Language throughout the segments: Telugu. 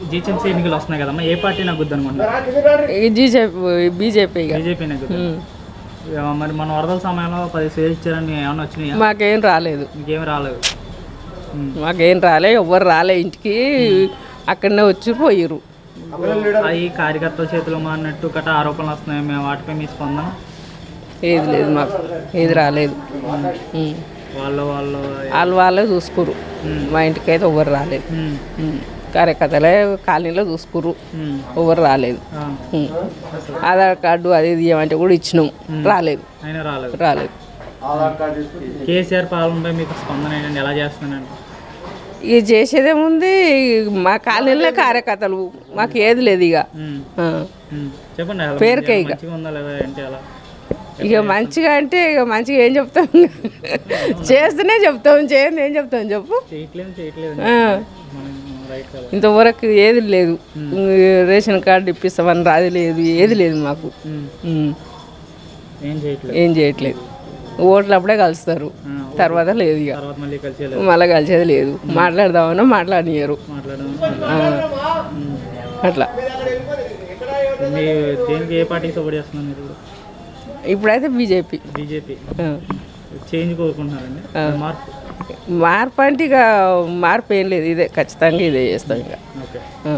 జీహెచ్ఎంసీ ఎన్నికలు వస్తున్నాయి కదమ్మా ఏ పార్టీ నగ్గుద్ది అనుకుంటున్నారు బీజేపీ బీజేపీ ఇక బీజేపీ నగ్గుద్ది మరి మన వరదల సమయంలో పది సేల్ ఇచ్చారని ఏమన్నా వచ్చినాయా మాకేం రాలేదు ఇంకేం రాలేదు ఉమ్. మాకేం రాలే ఎవ్వరు రాలే ఇంటికి అక్కడనే వచ్చి పోయిర్రు అవి కార్యకర్తల చేతిలో మారినట్టు గట్ట ఆరోపణలు వస్తున్నాయి మేము వాటిపై మీ స్పందన ఏది లేదు మాకు ఏది రాలేదు ఉమ్. వాళ్ళు వాళ్ళు వాళ్ళు వాళ్ళే చూసుకురు ఉమ్. మా ఇంటికి అయితే ఎవ్వరు రాలేదు ఉమ్. ఉమ్. కార్యకర్తలే కాలనీలో చూసుకురు ఉమ్. ఎవ్వరు రాలేదు ఆ. ఉమ్. ఆధార్ కార్డు అది ఇది ఇవ్వమంటే కూడా ఇచ్చినాం రాలేదు అయినా రాలేదు రాలేదు కేసీఆర్ పాలనపై మీకు స్పందన ఏంటంటే ఎలా చేస్తున్నానండి ఇక చేసేదేముంది మా కాలనీలో కార్యకర్తలు మాకు ఏది లేదు ఇక ఉమ్. ఆ. ఉమ్. చెప్పండి ఎలా పేరుకే ఉంది? ఇక. మంచిగా ఉందా లేదా ఏంటి అలా ఇక మంచిగా అంటే ఇక మంచిగా ఏం చెప్తాం చేస్తూనే చెప్తాం చేయండి ఏం చెప్తాం చెప్పు చేయట్లేదు చేయట్లేదు ఆ. మనం రైట్ కదా ఇంతవరకు ఏది లేదు రేషన్ కార్డు ఇప్పిస్తామని రాది లేదు ఏది లేదు మాకు ఉమ్. ఉమ్. ఏం చేయట్లేదు ఏం చేయట్లేదు ఓట్లు అప్పుడే కలుస్తారు ఆ, తర్వాత లేదు ఇక తర్వాత మళ్ళీ కలిసి వెళ్ళదు మళ్ళీ కలిసేది లేదు మాట్లాడదామన్నా మాట్లాడనియరు మాట్లాడడం ఆ. అట్లా మీ దేనికి ఏ పార్టీకి సపోర్ట్ చేస్తున్నారు మీరు ఇప్పుడు ఇప్పుడైతే బీజేపీ బీజేపీ చేంజ్ కోరుకుంటున్నారండి మార్పు మార్పు అంటే ఇక మార్పు ఏం లేదు ఇదే ఖచ్చితంగా ఇదే చేస్తాం ఇక ఓకే ఆ.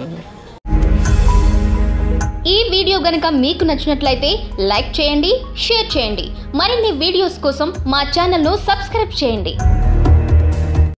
ఈ వీడియో గనుక మీకు నచ్చినట్లయితే లైక్ చేయండి షేర్ చేయండి మరిన్ని వీడియోస్ కోసం మా ఛానల్ను సబ్స్క్రైబ్ చేయండి